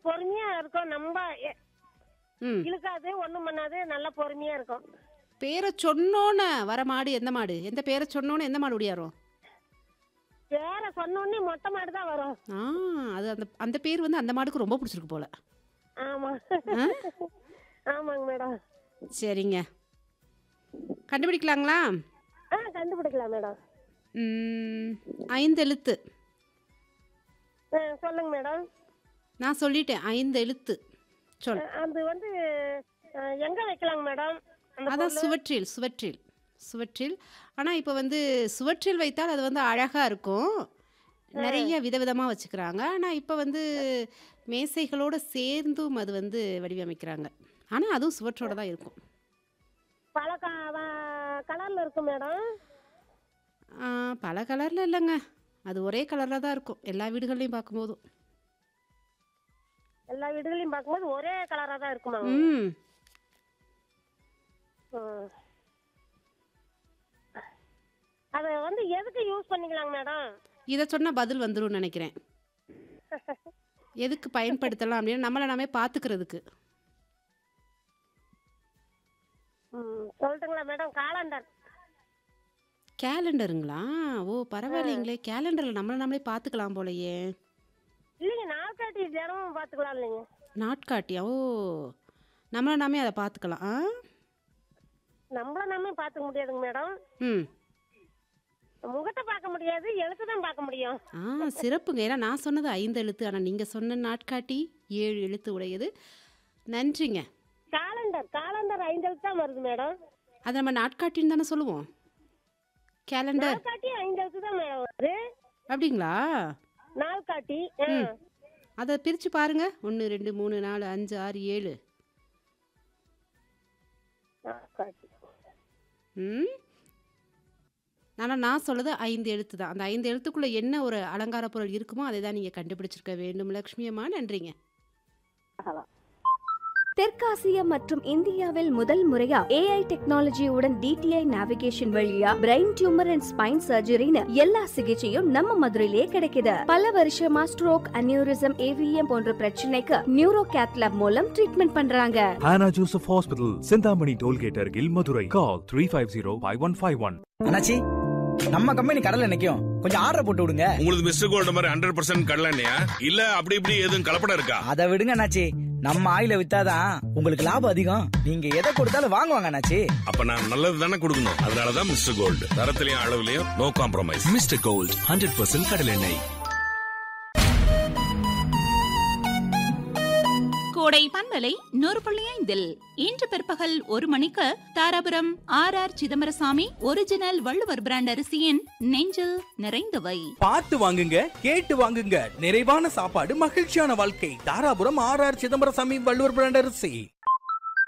பொறுமையா இருக்கும் நம்ம எ- ம் இழுக்காது ஒண்ணும் பண்ணாது நல்லா பொறுமையா இருக்கும் பேரை சொன்னோன்னு வர மாடு எந்த மாடு எந்த பேரை சொன்னோன்னு எந்த மாடு ஒடியாரும் வேற சொன்னோடனே மொட்டை மாடு தான் வரும் ஆ அது அந்த அந்த பேர் வந்து அந்த மாடுக்கு ரொம்ப பிடிச்சிருக்கு போல ஆமா ஆ? ஆமாங்க மேடம் சரிங்க கண்டுபிடிக்கலாங்களா ஆ கண்டுபிடிக்கலாம் மேடம் ம், ஐந்து எழுத்து ஆ, சொல்லுங்க மேடம் நான் சொல்லிட்டேன் ஐந்து எழுத்து சொல் அஹ் அது வந்து அஹ், எங்க வைக்கலாங்க மேடம் அந்த அதான் பொருள்? சுவற்றில் சுவற்றில் சுவற்றில் ஆனால் இப்போ வந்து சுவற்றில் வைத்தால் அது வந்து அழகாக இருக்கும் நிறைய விதவிதமாக வச்சுக்கிறாங்க ஆனால் இப்போ வந்து மேசைகளோடு சேர்ந்தும் அது வந்து வடிவமைக்கிறாங்க ஆனால் அதுவும் சுவற்றோட தான் இருக்கும் பல க- வ- கலர்ல இருக்கும் மேடம் ஆ, பல கலரில் இல்லைங்க அது ஒரே கலரில் தான் இருக்கும் எல்லா வீடுகள்லையும் பார்க்கும்போதும் எல்லா வீடுகளையும் பார்க்கும்போது ஒரே கலரா தான் இருக்குமாங்க ம் ம். அத வந்து எதுக்கு யூஸ் பண்ணிக்கலாங்க மேடம் இதை சொன்னால் பதில் வந்துரும்னு நினைக்கிறேன் எதுக்கு பயன்படுத்தலாம் அப்படின்னு நம்மளை நாமே பார்த்துக்கிறதுக்கு ம், சொல்லட்டுங்களா மேடம் காலண்டர் கேலண்டருங்களா ஓ பரவாயில்லைங்களே கேலண்டரில் நம்மளை நம்மளே பார்த்துக்கலாம் போலயே இல்லைங்க நாள்காட்டி தினமும் பார்த்துக்கலாம் இல்லைங்க நாட்காட்டியா ஓ நம்மளை நாமே அதை பார்த்துக்கலாம் ஆ நம்மள நாமே பார்த்துக்க முடியாதுங்க மேடம் ம் முகத்தை பார்க்க முடியாது எழுத்து தான் பார்க்க முடியும் ஆ சிறப்புங்க ஏன்னா நான் சொன்னது ஐந்து எழுத்து ஆனால் நீங்கள் சொன்ன நாட்காட்டி ஏழு எழுத்து உடையது நன்றிங்க காலண்டர் காலண்டர் ஐந்து எழுத்து தான் வருது மேடம் அதை நம்ம நாட்காட்டின்னு தானே சொல்லுவோம் கேலண்டர் நாள்காட்டி ஐந்து எழுத்து தான் மேடம் வருது அப்படிங்களா நாள்காட்டி ஆ. ம். அதை பிரித்து பாருங்க ஒன்று ரெண்டு மூணு நாலு அஞ்சு ஆறு ஏழு நாள்காட்டி ம் ஆனால் நான் சொல்லுது ஐந்து எழுத்து தான் அந்த ஐந்து எழுத்துக்குள்ளே என்ன ஒரு அலங்கார பொருள் இருக்குமோ அதை தான் நீங்கள் கண்டுபிடிச்சிருக்க வேண்டும் லக்ஷ்மி அம்மா நன்றிங்க தெற்காசியா மற்றும் இந்தியாவில் முதல் முறையா ஏஐ டெக்னாலஜியுடன் டிடிஐ நேவிகேஷன் வழியா பிரெயின் டியூமர் அண்ட் ஸ்பைன் சர்ஜரின்னு எல்லா சிகிச்சையும் நம்ம மதுரையிலேயே கிடைக்குது பல வருஷமா ஸ்ட்ரோக் அனியூரிசம் ஏவிஎம் போன்ற பிரச்சனைக்கு நியூரோ கேத்லாப் மூலம் ட்ரீட்மெண்ட் பண்றாங்க Hannah Joseph Hospital, Sindhamani Tollgate, Argil, Madurai. Call 350-5151. அண்ணாச்சி நம்ம கம்பெனி கடல்ல நிக்கும் கொஞ்சம் ஆர்டர் போட்டு விடுங்க உங்களுக்கு மிஸ்டர் கோல்டு மாதிரி ஹண்ட்ரட் பர்சன்ட் கடலண்ணையா இல்ல அப்படி இப்படி எதுவும் கலப்படம் இருக்கா அதை விடுங்க அண்ணாச்சி நம்ம ஆயில வித்தாதான் உங்களுக்கு லாபம் அதிகம் நீங்க எதை கொடுத்தாலும் வாங்குவாங்க அண்ணாச்சி அப்ப நான் நல்லது தானே கொடுக்கணும் அதனாலதான் மிஸ்டர் கோல்டு தரத்திலையும் அளவுலயும் நோ காம்ப்ரமைஸ் Mr. Gold, 100% கடலெண்ணெய் கோடை பண்பலை நூறு புள்ளி ஐந்தில் இன்று பிற்பகல் ஒரு மணிக்கு Dharapuram R R Chidambarasamy original Valluvar brand அரிசியின் நெஞ்சில் நிறைந்தவை பார்த்து வாங்குங்க கேட்டு வாங்குங்க நிறைவான சாப்பாடு மகிழ்ச்சியான வாழ்க்கை Dharapuram R R Chidambarasamy Valluvar brand அரிசி